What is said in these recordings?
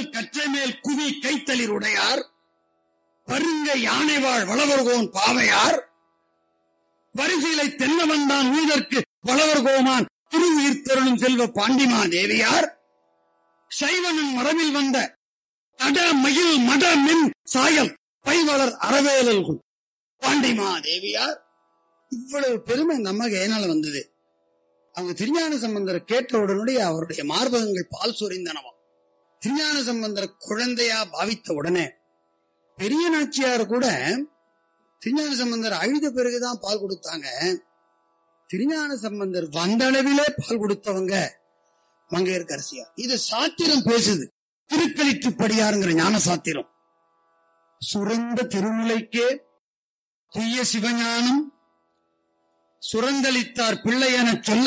கற்றை மேல் குவி கைத்தளிர் உடையார் பருங்க யானைவாழ் வளவர்கோன் பாவையார் வரிசையிலை தென்னவந்தான் உயிர்க்கு வளவர்கோமான் திருவுயிர் தருளும் செல்வ பாண்டிமா தேவியார் சைவனன் மரபில் வந்த தட மயில் மட மின் சாயல் பைவளர் அறவேலல்குள் பாண்டிமா தேவியார் இவ்வளவு பெருமை இந்த அம்மாக்கு ஏனால வந்தது அவங்க திருஞான சம்பந்தரை கேட்ட உடனடியே அவருடைய மார்பகங்கள் பால் சொரிந்தனவாம் திருஞான சம்பந்தர் குழந்தையா பாவித்த உடனே பெரிய நாச்சியார் கூட திருஞான சம்பந்தர் அழுத பிறகுதான் பால் கொடுத்தாங்க திருஞான சம்பந்தர் வந்தளவிலே பால் கொடுத்தவங்க மங்கையர்கரசியா இது சாத்திரம் பேசுது திருக்களிற்றுப்படியாருங்கிற ஞான சாத்திரம் சுரந்த திருமுலைக்கே துய்ய சிவஞானம் சுரந்தளித்தார் பிள்ளை எனச் சொல்ல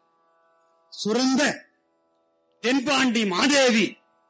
சுரந்த தென்பாண்டி மாதேவி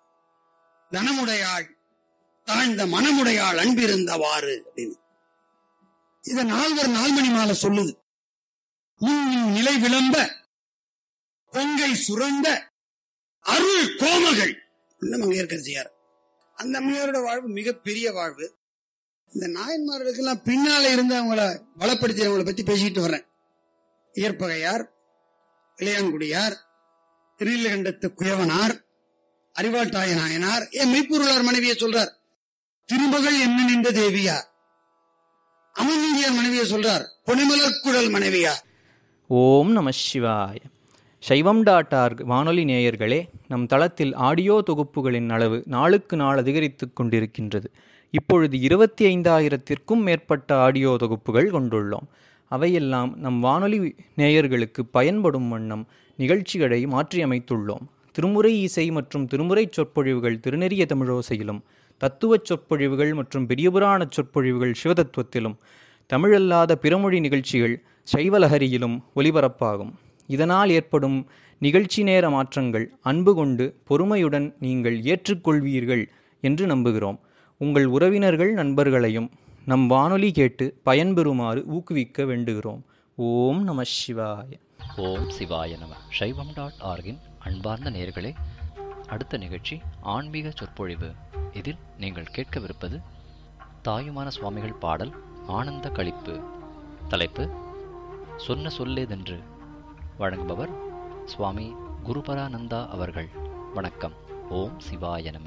தனமுடையாள் தாழ்ந்த மனமுடையாள் அன்பிருந்தவாறு அப்படின்னு இத நால்வர் நால்மணி மாலை சொல்லுது இன்னும் நிலை விளம்ப பொங்கை சுரந்த அருள் கோமகள் மங்கையர்கரசியார் அந்த அம்மையாரோட வாழ்வு மிகப்பெரிய வாழ்வு இந்த நாயன்மார்களுக்கெல்லாம் பின்னால இருந்து அவங்கள பலப்படுத்தியவங்களை பத்தி பேசிக்கிட்டு வர்றேன் இயற்பகையார் இளையான்குடியார் திருநீலகண்டத்து குயவனார் அறிவாட்டாய நாயனார் ஏன் மெய்ப்பொருளார் மனைவியை சொல்றார் திருமகள் என்ன நின்ற தேவியார் அமர்ந்தியார் மனைவியை சொல்றார் பொனிமலர்குழல் மனைவியார் ஓம் நம சிவாய சைவம் டாட் ஆர்க் வானொலி நேயர்களே நம் தளத்தில் ஆடியோ தொகுப்புகளின் அளவு நாளுக்கு நாள் அதிகரித்து கொண்டிருக்கின்றது இப்பொழுது இருபத்தி ஐந்தாயிரத்திற்கும் மேற்பட்ட ஆடியோ தொகுப்புகள் கொண்டுள்ளோம் அவையெல்லாம் நம் வானொலி நேயர்களுக்கு பயன்படும் வண்ணம் நிகழ்ச்சிகளை மாற்றியமைத்துள்ளோம் திருமுறை இசை மற்றும் திருமுறை சொற்பொழிவுகள் திருநெறிய தமிழோசையிலும் தத்துவச் சொற்பொழிவுகள் மற்றும் பெரியபுராணச் சொற்பொழிவுகள் சிவதத்துவத்திலும் தமிழல்லாத பிறமொழி நிகழ்ச்சிகள் சைவலஹரியிலும் ஒலிபரப்பாகும் இதனால் ஏற்படும் நிகழ்ச்சி நேர மாற்றங்கள் அன்பு கொண்டு பொறுமையுடன் நீங்கள் ஏற்றுக்கொள்வீர்கள் என்று நம்புகிறோம் உங்கள் உறவினர்கள் நண்பர்களையும் நம் வானொலி கேட்டு பயன்பெறுமாறு ஊக்குவிக்க வேண்டுகிறோம் ஓம் நம சிவாய ஓம் சிவாய நம சைவம் டாட் ஆர்கின் அன்பார்ந்த நேர்களே அடுத்த நிகழ்ச்சி ஆன்மீக சொற்பொழிவு இதில் நீங்கள் கேட்கவிருப்பது தாயுமான சுவாமிகள் பாடல் ஆனந்த களிப்பு தலைப்பு சொன்ன சொல்லேதென்று வழங்குபவர் சுவாமி குருபரானந்தா அவர்கள் வணக்கம் ஓம் சிவாய நம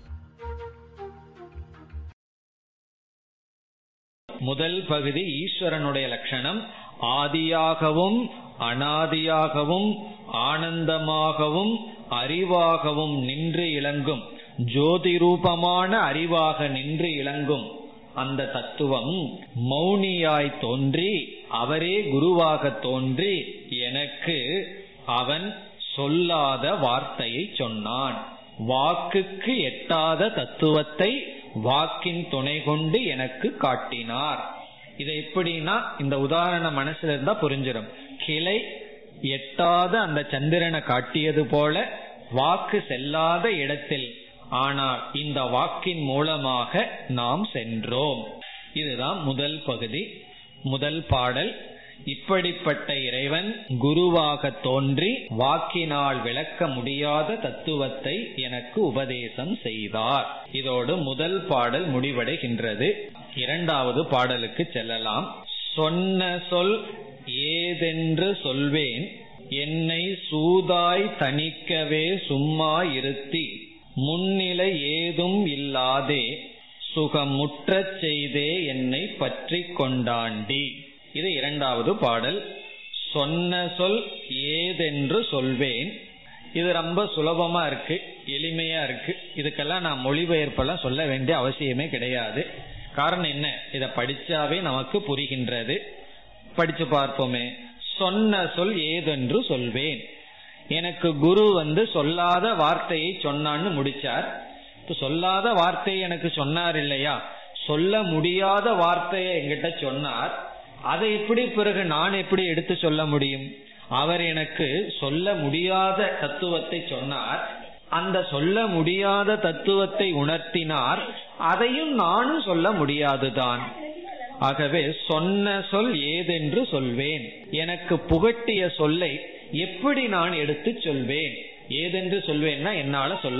முதல் பகுதி ஈஸ்வரனுடைய லட்சணம் ஆதியாகவும் அனாதியாகவும் ஆனந்தமாகவும் அறிவாகவும் நின்று இளங்கும் ஜோதி ரூபமான அறிவாக நின்று இளங்கும் அந்த தத்துவம் மௌனியாய் தோன்றி அவரே குருவாக தோன்றி எனக்கு அவன் சொல்லாத வார்த்தையை சொன்னான் வாக்குக்கு எட்டாத தத்துவத்தை வாக்கின் துணை கொண்டு எனக்கு காட்டினார் இது எப்படின்னா இந்த உதாரணம் மனசுல இருந்தா புரிஞ்சிடும் கிளை எட்டாத அந்த சந்திரனை காட்டியது போல வாக்கு செல்லாத இடத்தில் ஆனால் இந்த வாக்கின் மூலமாக நாம் சென்றோம் இதுதான் முதல் பகுதி முதல் பாடல் இப்படிப்பட்ட இறைவன் குருவாக தோன்றி வாக்கினால் விளக்க முடியாத தத்துவத்தை எனக்கு உபதேசம் செய்தார் இதோடு முதல் பாடல் முடிவடைகின்றது இரண்டாவது பாடலுக்கு செல்லலாம் சொன்ன சொல் ஏதென்று சொல்வேன் என்னை சூதாய் தணிக்கவே சும்மா இருத்தி முன்னிலை ஏதும் இல்லாதே சுகமுற்றச் செய்தே என்னை பற்றி கொண்டாண்டி இது இரண்டாவது பாடல் சொன்ன சொல் ஏதென்று சொல்வேன் இது ரொம்ப சுலபமா இருக்கு எளிமையா இருக்கு இதுக்கெல்லாம் நான் மொழிபெயர்ப்பெல்லாம் சொல்ல வேண்டிய அவசியமே கிடையாது காரணம் என்ன இத படிச்சாவே நமக்கு புரிகின்றது படிச்சு பார்ப்போமே சொன்ன சொல் ஏதென்று சொல்வேன் எனக்கு குரு வந்து சொல்லாத வார்த்தையை சொன்னான்னு முடிச்சார் இப்ப சொல்லாத வார்த்தையை எனக்கு சொன்னார் இல்லையா சொல்ல முடியாத வார்த்தையை என்கிட்ட சொன்னார் அதை எப்படி பிறகு நான் எப்படி எடுத்து சொல்ல முடியும் அவர் எனக்கு சொல்ல முடியாத தத்துவத்தை சொன்னார் அந்த சொல்ல முடியாத தத்துவத்தை உணர்த்தினார் அதையும் நானும் சொல்ல முடியாதுதான் ஆகவே சொன்ன சொல் ஏதென்று சொல்வேன் எனக்கு புகட்டிய சொல்லை எப்படி நான் எடுத்து சொல்வேன் ஏதென்று சொல்வேன்னா என்னால சொல்ல